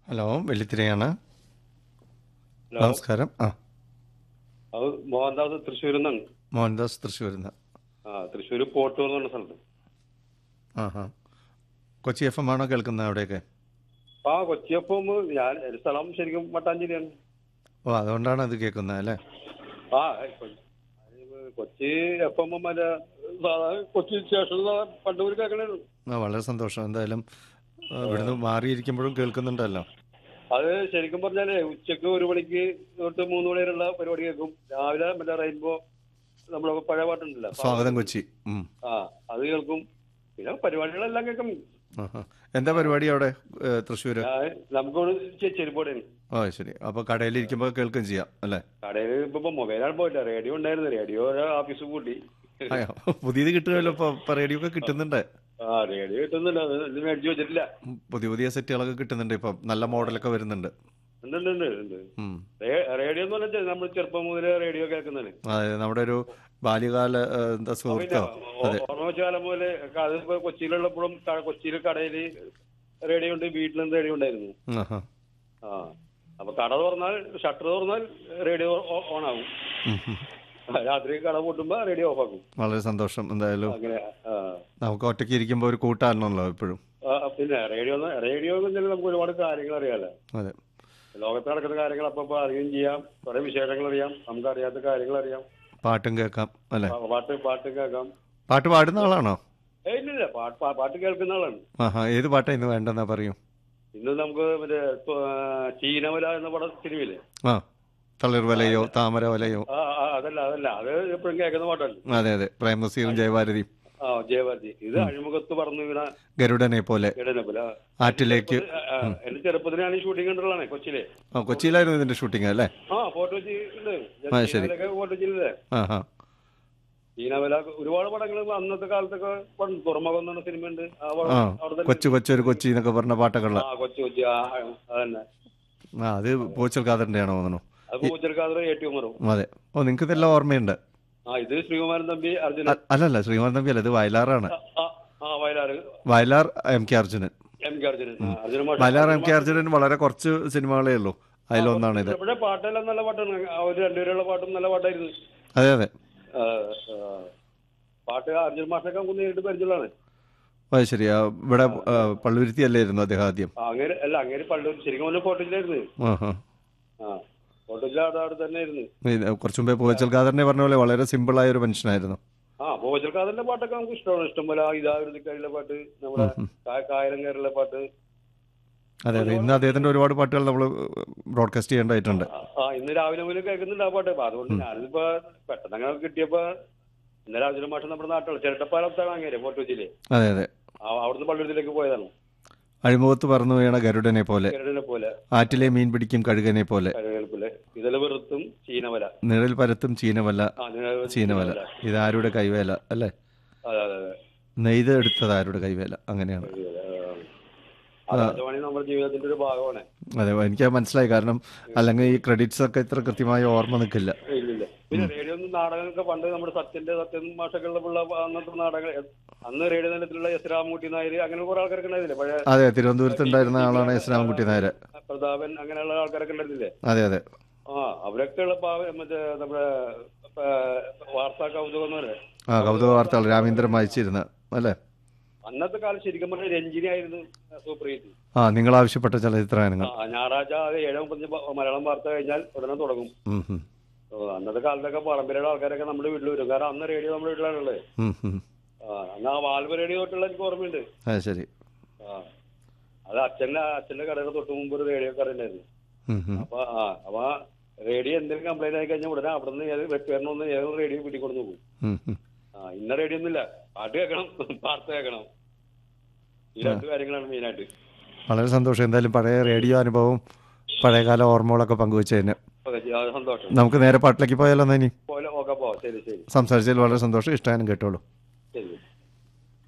Hello വെള്ളിത്തിരയാണ് hello നമസ്കാരം ആ അത് മോഹൻദാസ് തൃശ്ശൂരിൽ നിന്നാണ് മോഹൻദാസ് തൃശ്ശൂരിൽ നിന്ന് ആ തൃശ്ശൂർ പോട്ടൂർ എന്ന് പറഞ്ഞ സ്ഥലത്ത് ആ ഹാ കൊച്ചി എഫ് എം ആണോ കേൾക്കുന്നത് അവിടെയൊക്കെ ആ കൊച്ചിയപ്പം ഞാൻ എന്റെ സ്ഥലം ശരിക്കും മട്ടാഞ്ചേരിയാണ് ഓ അതുകൊണ്ടാണ് അത് കേൾക്കുന്നത് അല്ലേ ആ കൊ- കൊച്ചി എഫ് എം മറ്റേ സാധാരണ കൊച്ചി സ്റ്റേഷൻ പണ്ടൂർ കേൾക്കണേ ആ വളരെ സന്തോഷം എന്തായാലും ആ, ഇവിടുന്ന് മാറിയിരിക്കുമ്പോഴും കേൾക്കുന്നുണ്ടല്ലോ അത് ശരിക്കും പറഞ്ഞാലേ ഉച്ചക്ക് ഒരു മണിക്ക് തൊട്ട് മൂന്ന് മണി വരെയുള്ള പരിപാടി കേൾക്കും രാവിലെ മറ്റേ റെയിൻബോ നമ്മളെ പഴയ പാട്ടുണ്ടല്ലോ സ്വാഗതം കൊച്ചി ഉം. ആ അത് കേൾക്കും പിന്നെ പരിപാടികളെല്ലാം കേൾക്കും ആ, ആ. എന്താ പരിപാടി അവിടെ ഏ, തൃശ്ശൂര് ഞാൻ നമുക്കൊരു ചെരുപ്പോടെയാണ് ഓ ശരി അപ്പോൾ കടയിലിരിക്കുമ്പോൾ കേൾക്കുകയും ചെയ്യാം അല്ലേ കടയിൽ ഇപ്പൊ മൊബൈലാണ് പോയില്ല റേഡിയോ ഉണ്ടായിരുന്നു റേഡിയോ ഓഫീസ് കൂട്ടി അയ്യോ പുതിയത് കിട്ടുമല്ലോ ഇപ്പോൾ ഇപ്പോൾ റേഡിയോ ഒക്കെ കിട്ടുന്നുണ്ട് ആ റേഡിയോ കിട്ടുന്നില്ല അത് ഇത് മേടിച്ചു വെച്ചിട്ടില്ല ഉം, പുതിയ പുതിയ സെറ്റുകളൊക്കെ കിട്ടുന്നുണ്ട് ഇപ്പം നല്ല മോഡലൊക്കെ വരുന്നുണ്ട് ഉണ്ട് ഉണ്ട് ഉണ്ട് ഉണ്ട് ഉം. റേ- റേഡിയോ എന്ന് പറഞ്ഞാൽ നമ്മൾ ചെറുപ്പം മുതലേ റേഡിയോ കേൾക്കുന്നതാണ് അതായത് നമ്മുടെ ഒരു ബാല്യകാല ഏ, എന്താ പിന്നെ സുഹൃത്തോ അതെ ഓർമ്മ വെച്ച കാലം മുതലേ അതിപ്പോ കൊച്ചിയിലുള്ളപ്പോഴും ക- കൊച്ചിയിൽ കടയിൽ റേഡിയോ ഉണ്ട് വീട്ടിലും റേഡിയോ ഉണ്ടായിരുന്നു ആഹാ. ആ അപ്പൊ കട തുറന്നാൽ ഷട്ടർ തുറന്നാൽ റേഡിയോ ഓൺ ആകും ഉം, ഉം. രാത്രി കട പൂട്ടുമ്പോ റേഡിയോ ഓഫ് ആക്കും വളരെ സന്തോഷം എന്തായാലും അങ്ങനെ ആ നമുക്ക് ഒറ്റയ്ക്ക് ഇരിക്കുമ്പോൾ ഒരു കൂട്ടാണല്ലോ എപ്പോഴും ആ, പിന്നെ റേഡിയോ റേഡിയോ എന്ന് വെച്ചാൽ നമുക്ക് ഒരുപാട് കാര്യങ്ങൾ അറിയാലോ അതെ ലോകത്ത് നടക്കുന്ന കാര്യങ്ങൾ അപ്പൊ അറിയുകയും ചെയ്യാം കുറെ വിശേഷങ്ങൾ അറിയാം നമുക്ക് അറിയാത്ത കാര്യങ്ങൾ അറിയാം പാട്ടും കേൾക്കാം അല്ലേ പ- പാട്ട് പാട്ട് കേൾക്കാം പാട്ട് പാടുന്ന ആളാണോ ഏയ് ഇല്ലില്ല പാട്ട് പാ- പാട്ട് കേൾക്കുന്ന ആളാണ് ആഹാ ഏത് പാട്ടാ ഇന്ന് വേണ്ടെന്നാ പറയൂ ഇന്ന് നമുക്ക് മറ്റേ ത്വ- ചീനവല എന്ന പട സിനിമയില്ലേ ആ തളിർ വലയോ താമര വലയോ ആ ആ, അതല്ല അതല്ല അത് എപ്പോഴും കേൾക്കുന്ന പാട്ടല്ല അതെ അതെ പ്രേംനസീറും ജയഭാരതിയും ആ ജയഭാരതി ഇത് അഴിമുഖത്ത് പറന്നു വീണ ഗരുഡനെ പോലെ ഇടനപ്പല ആറ്റിലേക്ക് എന്റെ ചെറുപ്പത്തിൽ ഞാൻ ഷൂട്ടിംഗ് കണ്ടിട്ടുള്ളതാണ് കൊച്ചിയിലെ ആ കൊച്ചിയിലായിരുന്നു ഇതിന്റെ ഷൂട്ടിംഗ് അല്ലേ ആ ഫോട്ടോ കൊച്ചി ഉണ്ട് ആ, ശരി. ചീനവലൊക്കെ ഫോട്ടോ കൊച്ചിയിലല്ലേ ആഹാ ചീനവല ഒരുപാട് പടങ്ങൾ അന്നത്തെ കാലത്തൊക്കെ പണ്ട് തുറമുഖം എന്ന് പറഞ്ഞ സിനിമ ഉണ്ട് ആ പടം ആ അവിടെ തന്നെ കൊച്ചു കൊച്ചൊരു കൊച്ചി എന്നൊക്കെ പറഞ്ഞ പാട്ടൊക്കെയുള്ള ആ കൊച്ചു കൊച്ചി ആ ആ, അതന്നെ ആ അത് പോച്ചൽ ഖാദറിന്റെ ആണോ തോന്നുന്നു അത് പൂച്ചെടുക്കാതെ ഏറ്റവും മറും അതെ ഓ നിങ്ങൾക്ക് ഇതെല്ലാം ഓർമ്മയുണ്ട് ആ ഇത് ശ്രീകുമാരൻ തമ്പി അർജുനൻ അ- അല്ലല്ല ശ്രീമാൻ തമ്പി അല്ല ഇത് വയലാറാണ് ആ, ആ Vayalar Vayalar M K Arjunan M K Arjunan ആ, അർജുനൻ മാഷ്. വയലാർ എം കെ അർജുനൻ വളരെ കുറച്ച് സിനിമകളേ ഉള്ളൂ അതിലൊന്നാണ് ഇത് ഇവിടെ പാട്ടെല്ലാം നല്ല പാട്ടാണ് അവർ രണ്ടുപേരുള്ള പാട്ടും നല്ല പാട്ടായിരുന്നു അതെ അതെ ആ, ആ. പാട്ട് അർജുൻ മാഷൊക്കെ നമുക്ക് നേരിട്ട് പരിചയമുള്ളതാണ് അത് ശരി ആ, ഇവിടെ ആ, പള്ളുരുത്തി അല്ലായിരുന്നു അദ്ദേഹം ആദ്യം ആ, അങ്ങനെ അല്ല അങ്ങനെ പണ്ട് ശരിക്കും പറഞ്ഞ ഫോട്ടോയിലായിരുന്നു ആഹാ. ആ ഫോട്ടോയിൽ അവിടെ അവിടെ തന്നെ ആയിരുന്നു ഇത് കുറച്ചു മുമ്പേ പൂവച്ചൽ ഖാദറിനെ പറഞ്ഞ പോലെ വളരെ സിമ്പിളായ ഒരു മനുഷ്യനായിരുന്നു ആ ഭോജൽക്കാരന്റെ പാട്ടൊക്കെ നമുക്ക് ഇഷ്ടമാണ് ഇഷ്ടം പോലെ ഇതാവരുതിക്കാരിലെ പാട്ട് നമ്മുടെ കാ- കായലം കയറിലെ പാട്ട് അതെ അതെ ഇന്ന് അദ്ദേഹത്തിന്റെ ഒരുപാട് പാട്ടുകൾ നമ്മൾ ബ്രോഡ്കാസ്റ്റ് ചെയ്യേണ്ടതായിട്ടുണ്ട് ആ, ആ ഇന്ന് രാവിലെ മുതൽ കേൾക്കുന്നുണ്ട് ആ പാട്ട് അപ്പൊ അതുകൊണ്ട് ഞാനിപ്പോ പെട്ടെന്ന് അങ്ങനെ കിട്ടിയപ്പോ ഇന്നലെ അർജുന മാഷം നമ്മുടെ നാട്ടിലുള്ള ചിരട്ടപ്പാലത്താണ് അങ്ങനെ ഫോട്ടോ വെച്ചില്ലേ അതെ അതെ ആ- അവിടുന്ന് പള്ളിയിലേക്ക് പോയതാണ് അഴിമുഖത്ത് പറന്നു വീണ ഗരുഡനെ പോലെ കരടിനെ പോലെ ആറ്റിലെ മീൻ പിടിക്കും കഴുകനെ പോലെ കരടിനെ പോലെ ഇതിലെ വെറുത്തും ചീനവല നിഴൽ പരത്തും ചീനവല്ല ആ നിഴൽ ചീനവല ഇത് ആരുടെ കൈവേല അല്ലേ അതെ അതെ അതെ നെയ്ത് എടുത്തത് ആരുടെ കൈവേല അങ്ങനെയാണ് ആ രാജവാണി നമ്മുടെ ജീവിതത്തിന്റെ ഒരു ഭാഗമാണ് അതെ എനിക്ക് മനസ്സിലായി കാരണം അല്ലെങ്കിൽ ഈ ക്രെഡിറ്റ്സ് ഒക്കെ ഇത്ര കൃത്യമായി ഓർമ്മ നിൽക്കില്ല ഇല്ലില്ല പിന്നെ റേഡിയോ നാടകങ്ങളൊക്കെ പണ്ട് നമ്മുടെ സത്യന്റെ സത്യൻ മാഷകളുള്ള അന്നത്തെ നാടകങ്ങൾ അന്ന് റേഡിയോ നിലത്തിലുള്ള എസ് രാമൂട്ടി നായർ അങ്ങനെ കുറെ ആൾക്കാരൊക്കെ ഉണ്ടായിരുന്നില്ലേ പഴയ അതെ തിരുവനന്തപുരത്ത് ഉണ്ടായിരുന്ന ആളാണ് എസ് രാമൻകുട്ടി നായർ പ്രതാപൻ അങ്ങനെയുള്ള ആൾക്കാരൊക്കെ ഉണ്ടായിരുന്നില്ലേ അതെ അതെ ആ അവരൊക്കെ ഉള്ള പാവ- മറ്റേ നമ്മുടെ ആ, വാർത്താ കൗതുകം എന്ന് പറയാം ആ കൗതുക വാർത്തകൾ രാമേന്ദ്രൻ വായിച്ചിരുന്ന അല്ലേ അന്നത്തെ കാലം ശരിക്കും പറഞ്ഞാൽ രഞ്ജിനി ആയിരുന്നു സൂപ്പർ ഹിറ്റ് ആ നിങ്ങൾ ആവശ്യപ്പെട്ട ചലച്ചിത്രഗാനങ്ങൾ ആ ഞായറാഴ്ച അത് ഏഴ് മുപ്പത്തഞ്ച് പ- മലയാളം വാർത്ത കഴിഞ്ഞാൽ ഉടനെ തുടങ്ങും ഉം, ഉം. ഓ, അന്നത്തെ കാലത്തൊക്കെ പറമ്പിലുള്ള ആൾക്കാരൊക്കെ നമ്മുടെ വീട്ടിൽ വരും കാരണം അന്ന് റേഡിയോ നമ്മുടെ വീട്ടിലാണുള്ളത് ഉം, ഉം. ആ അന്ന് ആ വാൽവ് റേഡിയോ തൊട്ടുള്ള എനിക്ക് ഓർമ്മയുണ്ട് അത് ശരി ആ അത് അച്ഛന്റെ അച്ഛന്റെ കടയുടെ തൊട്ട് മുമ്പ് ഒരു റേഡിയോ കട ഉണ്ടായിരുന്നു ഉം, ഉം. അപ്പൊ ആ അപ്പൊ ആ റേഡിയോ എന്തെങ്കിലും കംപ്ലൈന്റ് ആയി കഴിഞ്ഞാൽ ഉടനെ അവിടെ നിന്ന് ഏത് വെട്ടുകാരനൊന്ന് ഏത് റേഡിയോ വീട്ടിൽ കൊണ്ടു പോകും ഉം, ഉം. ആ ഇന്ന റേഡിയോ ഒന്നുമില്ല പാട്ട് കേൾക്കണം വാർത്ത കേൾക്കണം ഈ രണ്ട് കാര്യങ്ങളാണ് മെയിനായിട്ട് വളരെ സന്തോഷം എന്തായാലും പഴയ റേഡിയോ അനുഭവം പഴയകാല ഓർമ്മകളൊക്കെ പങ്കുവച്ചതിന് ഓക്കെ, ആ, സന്തോഷം നമുക്ക് നേരെ പാട്ടിലേക്ക് പോയാലോ എന്നാ ഇനി പോലെ ഓക്കെ പോ ശരി ശരി സംസാരിച്ചതിൽ വളരെ സന്തോഷം ഇഷ്ടമാനും കേട്ടോളൂ